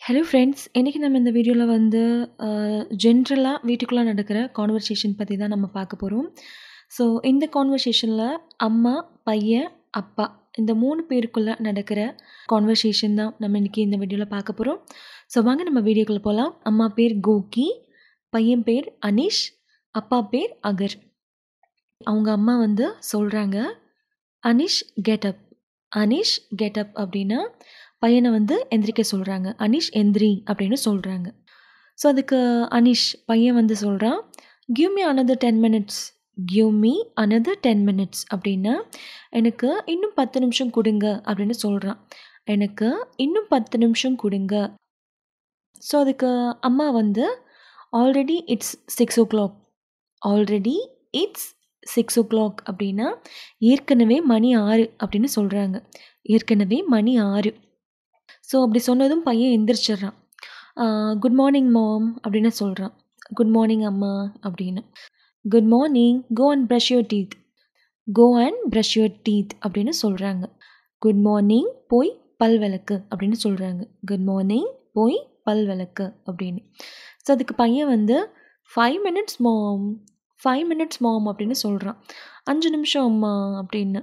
hello friends இன்றைக்கி நம்ம இந்த வீடியோவில் வந்து ஜென்ரலாக வீட்டுக்குள்ளே நடக்கிற கான்வர்சேஷன் பற்றி தான் நம்ம பார்க்க போகிறோம் ஸோ இந்த கான்வர்சேஷனில் அம்மா பையன் அப்பா இந்த மூணு பேருக்குள்ளே நடக்கிற கான்வர்சேஷன் தான் நம்ம இன்றைக்கி இந்த வீடியோவில் பார்க்க போகிறோம் ஸோ வாங்க நம்ம வீடியோக்குள்ளே போகலாம் அம்மா பேர் கோகி பையன் பேர் அனீஷ் அப்பா பேர் அகர் அவங்க அம்மா வந்து சொல்கிறாங்க அனீஷ் கெட்டப் அனீஷ் கெட்டப் அப்படின்னா பையனை வந்து எந்திரிக்க சொல்கிறாங்க அனீஷ் எந்திரி அப்படின்னு சொல்கிறாங்க ஸோ அதுக்கு அனீஷ் பையன் வந்து சொல்கிறான் give me another ten minutes give me another ten minutes அப்படின்னா எனக்கு இன்னும் பத்து நிமிஷம் கொடுங்க அப்படின்னு சொல்கிறான் எனக்கு இன்னும் பத்து நிமிஷம் கொடுங்க ஸோ அதுக்கு அம்மா வந்து already it's six o'clock already it's six o'clock அப்படின்னா ஏற்கனவே மணி ஆறு அப்படின்னு சொல்கிறாங்க ஏற்கனவே மணி ஆறு ஸோ அப்படி சொன்னதும் பையன் எந்திரிச்சிட்றான் குட் மார்னிங் மாம் அப்படின்னு சொல்கிறான் குட் மார்னிங் அம்மா அப்படின்னு good morning go and brush your teeth go and brush your teeth அப்படின்னு சொல்கிறாங்க குட் மார்னிங் போய் பல் விளக்கு அப்படின்னு சொல்கிறாங்க குட் மார்னிங் போய் பல் விளக்கு அப்படின்னு ஸோ அதுக்கு பையன் வந்து five minutes mom five minutes mom அப்படின்னு சொல்கிறான் அஞ்சு நிமிஷம் அம்மா அப்படின்னு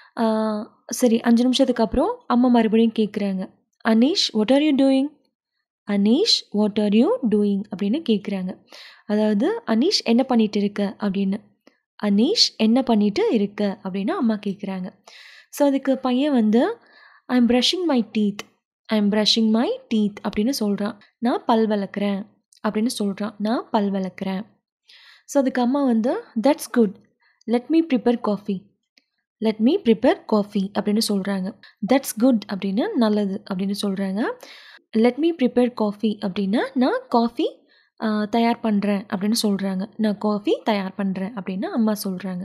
சரி அஞ்சு நிமிஷத்துக்கு அப்புறம் அம்மா மறுபடியும் கேட்குறாங்க Anish what are you doing Anish what are you doing அப்படின்னு கேட்குறாங்க அதாவது அனீஷ் என்ன பண்ணிட்டு இருக்க அப்படின்னு அனீஷ் என்ன பண்ணிட்டு இருக்க அப்படின்னு அம்மா கேட்குறாங்க ஸோ அதுக்கு பையன் வந்து I am brushing my teeth I am brushing my teeth அப்படின்னு சொல்கிறான் நான் பல் விளக்குறேன் அப்படின்னு சொல்கிறான் நான் பல் விளக்குறேன் ஸோ அதுக்கு அம்மா வந்து that's good let me prepare coffee let me prepare coffee அப்படின்னு சொல்கிறாங்க தட்ஸ் குட் அப்படின்னு நல்லது அப்படின்னு சொல்கிறாங்க லெட் மீ ப்ரிப்பேர் காஃபி அப்படின்னா நான் காஃபி தயார் பண்ணுறேன் அப்படின்னு சொல்கிறாங்க நான் காஃபி தயார் பண்ணுறேன் அப்படின்னு அம்மா சொல்கிறாங்க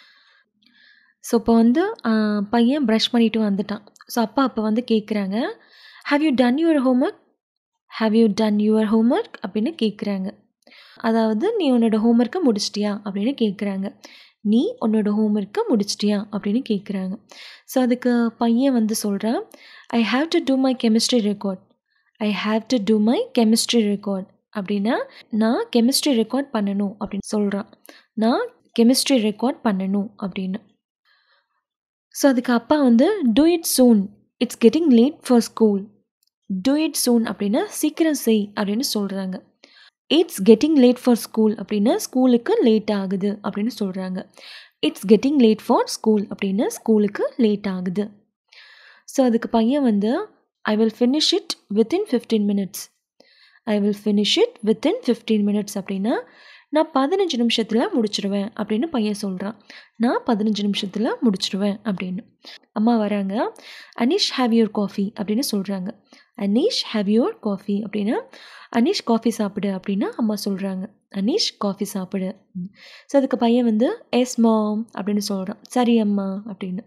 ஸோ இப்போ வந்து பையன் ப்ரஷ் பண்ணிட்டு வந்துட்டான் ஸோ அப்பா அப்போ வந்து கேட்குறாங்க have you done your homework have you done your homework அப்படின்னு கேட்குறாங்க அதாவது நீ உன்னோட ஹோம்ஒர்க்கை முடிச்சிட்டியா அப்படின்னு கேட்குறாங்க நீ உன்னோட ஹோம்ஒர்க்கை முடிச்சிட்டியா அப்படின்னு கேட்குறாங்க ஸோ அதுக்கு பையன் வந்து சொல்கிறான் I have to do my chemistry record I have to do my chemistry record அப்படின்னா நான் கெமிஸ்ட்ரி ரெக்கார்ட் பண்ணணும் அப்படின்னு சொல்கிறான் நான் கெமிஸ்ட்ரி ரெக்கார்ட் பண்ணணும் அப்படின்னு ஸோ அதுக்கு அப்பா வந்து do it soon it's getting late for school do it soon அப்படின்னா சீக்கிரம் செய் அப்படின்னு சொல்கிறாங்க it's getting late for school அப்படின்னா ஸ்கூலுக்கு லேட் ஆகுது அப்படின்னு சொல்கிறாங்க it's getting late for school அப்படின்னு ஸ்கூலுக்கு லேட் ஆகுது ஸோ அதுக்கு பையன் வந்து I will finish it within fifteen minutes I will finish it within fifteen minutes அப்படின்னா நான் பதினஞ்சு நிமிஷத்தில் முடிச்சிடுவேன் அப்படின்னு பையன் சொல்கிறான் நான் பதினஞ்சு நிமிஷத்தில் முடிச்சிடுவேன் அப்படின்னு அம்மா வராங்க அனீஷ் ஹாவ் யுவர் காஃபி அப்படின்னு சொல்கிறாங்க அனீஷ் ஹாவ் யுவர் காஃபி அப்படின்னா அனீஷ் காஃபி சாப்பிடு அப்படின்னு அம்மா சொல்கிறாங்க அனீஷ் காஃபி சாப்பிடு ஸோ அதுக்கு பையன் வந்து எஸ் மாம் அப்படின்னு சொல்கிறான் சரி அம்மா அப்படின்னு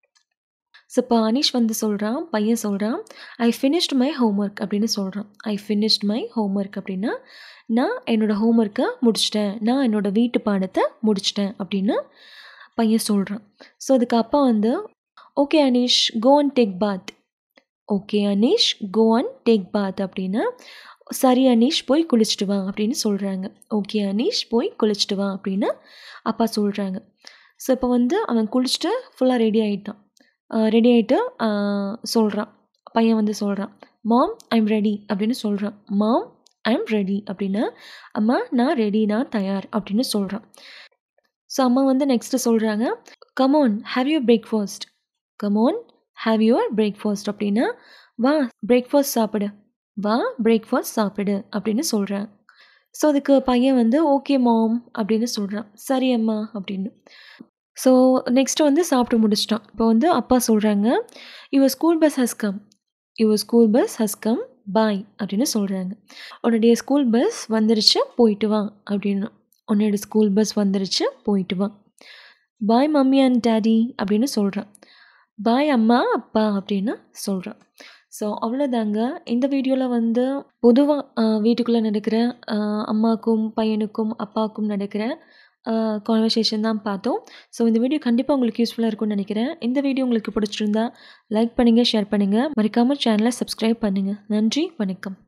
ஸோ இப்போ அனீஷ் வந்து சொல்கிறான் பையன் சொல்கிறான் ஐ ஃபினிஷ்ட் மை ஹோம்ஒர்க் அப்படின்னு சொல்கிறான் ஐ ஃபினிஷ்ட் மை ஹோம்ஒர்க் அப்படின்னா நான் என்னோடய ஹோம்ஒர்க்கை முடிச்சிட்டேன் நான் என்னோடய வீட்டு பாடத்தை முடிச்சிட்டேன் அப்படின்னு பையன் சொல்கிறான் ஸோ அதுக்கு அப்பா வந்து okay Anish go and take bath okay Anish go and take bath அப்படின்னா சரி அனீஷ் போய் குளிச்சுட்டு வா அப்படின்னு சொல்கிறாங்க ஓகே அனீஷ் போய் குளிச்சுட்டு வா அப்படின்னு அப்பா சொல்கிறாங்க ஸோ இப்போ வந்து அவன் குளிச்சுட்டு ஃபுல்லாக ரெடி ஆகிட்டான் ரெடி ஆகிட்டு சொல்கிறான் பையன் வந்து சொல்கிறான் மாம் ஐம் ரெடி அப்படின்னு சொல்கிறான் மாம் ஐம் ரெடி அப்படின்னா அம்மா நான் ரெடி நான் தயார் அப்படின்னு சொல்கிறான் ஸோ அம்மா வந்து நெக்ஸ்ட்டு சொல்கிறாங்க come on have your breakfast come on have your breakfast அப்படின்னா வா பிரேக்ஃபாஸ்ட் சாப்பிடு வா பிரேக்ஃபாஸ்ட் சாப்பிடு அப்படின்னு சொல்கிறேன் ஸோ அதுக்கு பையன் வந்து ஓகே மாம் அப்படின்னு சொல்கிறான் சரி அம்மா அப்படின்னு ஸோ நெக்ஸ்ட்டு வந்து சாப்பிட்டு முடிச்சிட்டான் இப்போ வந்து அப்பா சொல்கிறாங்க your school bus has come your school bus has come bye அப்படின்னு சொல்கிறாங்க உன்னுடைய ஸ்கூல் பஸ் வந்துருச்சு போயிட்டு வா அப்படின்னு உன்னோட ஸ்கூல் பஸ் வந்துருச்சு போயிட்டு வா பாய் மம்மி அண்ட் டேடி அப்படின்னு சொல்கிறான் பாய் அம்மா அப்பா அப்படின்னு சொல்கிறான் ஸோ அவ்வளோதாங்க இந்த வீடியோவில் வந்து பொதுவாக வீட்டுக்குள்ளே நடக்கிற அம்மாவுக்கும் பையனுக்கும் அப்பாவுக்கும் நடக்கிற கான்வர்சேஷன் தான் பார்த்தோம் ஸோ இந்த வீடியோ கண்டிப்பாக உங்களுக்கு யூஸ்ஃபுல்லாக இருக்கும்னு நினைக்கிறேன் இந்த வீடியோ உங்களுக்கு பிடிச்சிருந்தா லைக் பண்ணுங்கள் ஷேர் பண்ணுங்கள் மறக்காமல் சேனலை சப்ஸ்கிரைப் பண்ணுங்கள் நன்றி வணக்கம்